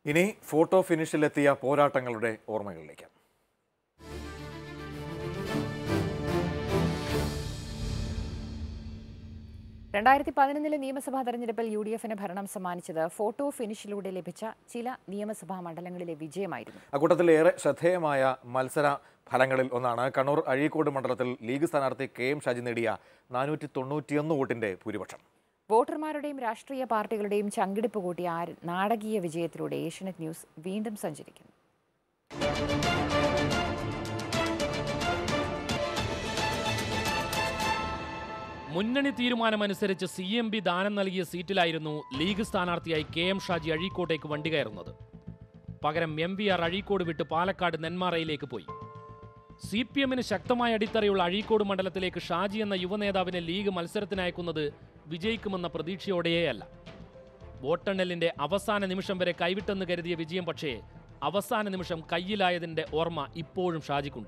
ഇനി ഫോട്ടോ ഫിനിഷിലെത്തിയ പോരാട്ടങ്ങളുടെ ഓർമ്മകളിലേക്ക് രണ്ടായിരത്തി പതിനൊന്നിലെ നിയമസഭാ തെരഞ്ഞെടുപ്പിൽ യു ഡി എഫിന് ഭരണം സമ്മാനിച്ചത് ഫോട്ടോ ഫിനിഷിലൂടെ ലഭിച്ച ചില നിയമസഭാ മണ്ഡലങ്ങളിലെ വിജയമായിരുന്നു അക്കൂട്ടത്തിൽ ഏറെ ശ്രദ്ധേയമായ മത്സര ഫലങ്ങളിൽ ഒന്നാണ് കണ്ണൂർ അഴീക്കോട് മണ്ഡലത്തിൽ ലീഗ് സ്ഥാനാർത്ഥി കെ എം ഷാജി നേടിയ നാനൂറ്റി തൊണ്ണൂറ്റിയൊന്ന് വോട്ടിന്റെ ഭൂരിപക്ഷം വോട്ടർമാരുടെയും രാഷ്ട്രീയ പാർട്ടികളുടെയും ചങ്കിടിപ്പ് കൂട്ടിയ ആ നാടകീയ വിജയത്തിലൂടെ ഏഷ്യനെറ്റ് ന്യൂസ് വീണ്ടും സഞ്ചരിക്കുന്നു മുന്നണി തീരുമാനമനുസരിച്ച് സി എം ബി ദാനം നൽകിയ സീറ്റിലായിരുന്നു ലീഗ് സ്ഥാനാർത്ഥിയായി കെ എം ഷാജി അഴീക്കോട്ടേക്ക് വണ്ടി കയറുന്നത് പകരം എം വി ആർ അഴീക്കോട് വിട്ട് പാലക്കാട് നെന്മാറയിലേക്ക് പോയി സി പി എമ്മിന് ശക്തമായ അടിത്തറയുള്ള അഴീക്കോട് മണ്ഡലത്തിലേക്ക് ഷാജി എന്ന യുവനേതാവിനെ ലീഗ് മത്സരത്തിനയക്കുന്നത് വിജയിക്കുമെന്ന പ്രതീക്ഷയോടെയല്ല വോട്ടെണ്ണലിന്റെ അവസാന നിമിഷം വരെ കൈവിട്ടെന്ന് കരുതിയ വിജയം പക്ഷേ അവസാന നിമിഷം കയ്യിലായതിന്റെ ഓർമ്മ ഇപ്പോഴും ഷാജിക്കുണ്ട്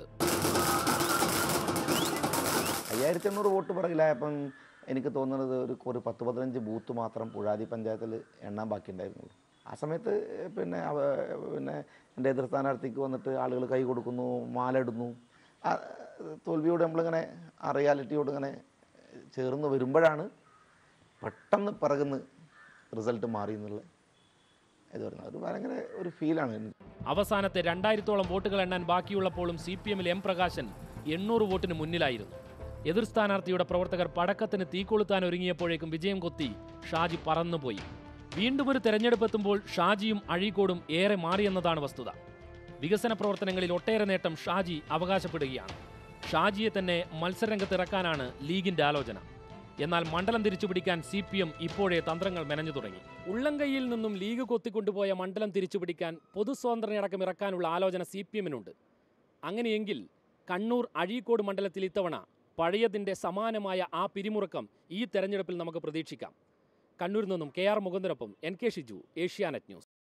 അയ്യായിരത്തി എണ്ണൂറ് വോട്ട് പിറകിലായപ്പം എനിക്ക് തോന്നുന്നത് ഒരു ഒരു പത്ത് പതിനഞ്ച് ബൂത്ത് മാത്രം പുഴാതി പഞ്ചായത്തിൽ എണ്ണാൻ ബാക്കിയുണ്ടായിരുന്നുള്ളൂ ആ സമയത്ത് പിന്നെ അവ പിന്നെ എൻ്റെ എതിർ സ്ഥാനാർത്ഥിക്ക് വന്നിട്ട് ആളുകൾ കൈ കൊടുക്കുന്നു മാല ഇടുന്നു ആ തോൽവിയോട് നമ്മളിങ്ങനെ ആ റിയാലിറ്റിയോട് ഇങ്ങനെ ചേർന്ന് വരുമ്പോഴാണ് പെട്ടെന്ന് പിറകുന്ന് റിസൾട്ട് മാറി എന്നുള്ള ഇത് പറയുന്നത് അത് ഭയങ്കര ഒരു ഫീലാണ് എനിക്ക് അവസാനത്തെ രണ്ടായിരത്തോളം വോട്ടുകൾ എണ്ണാൻ ബാക്കിയുള്ളപ്പോഴും സി പി എമ്മിൽ എം പ്രകാശൻ എണ്ണൂറ് വോട്ടിന് മുന്നിലായിരുന്നു എതിർ സ്ഥാനാർത്ഥിയുടെ പ്രവർത്തകർ പടക്കത്തിന് തീകൊളുത്താൻ ഒരുങ്ങിയപ്പോഴേക്കും വിജയം കൊത്തി ഷാജി പറന്നുപോയി വീണ്ടും ഒരു തെരഞ്ഞെടുപ്പ് എത്തുമ്പോൾ ഷാജിയും അഴീക്കോടും ഏറെ മാറിയെന്നതാണ് വസ്തുത വികസന പ്രവർത്തനങ്ങളിൽ ഒട്ടേറെ നേട്ടം ഷാജി അവകാശപ്പെടുകയാണ് ഷാജിയെ തന്നെ മത്സരരംഗത്ത് ഇറക്കാനാണ് ലീഗിന്റെ ആലോചന എന്നാൽ മണ്ഡലം തിരിച്ചുപിടിക്കാൻ സി പി എം ഇപ്പോഴേ തന്ത്രങ്ങൾ മെനഞ്ഞു തുടങ്ങി ഉള്ളംകൈയിൽ നിന്നും ലീഗ് കൊത്തിക്കൊണ്ടുപോയ മണ്ഡലം തിരിച്ചുപിടിക്കാൻ പൊതുസ്വാതന്ത്ര്യമടക്കം ഇറക്കാനുള്ള ആലോചന സി പി എമ്മിനുണ്ട് അങ്ങനെയെങ്കിൽ കണ്ണൂർ അഴീക്കോട് മണ്ഡലത്തിൽ ഇത്തവണ പഴയതിൻ്റെ സമാനമായ ആ പിരിമുറുക്കം ഈ തെരഞ്ഞെടുപ്പിൽ നമുക്ക് പ്രതീക്ഷിക്കാം കണ്ണൂരിൽ നിന്നും കെ ആർ മുകുന്ദനൊപ്പം N K Shiju Asianet news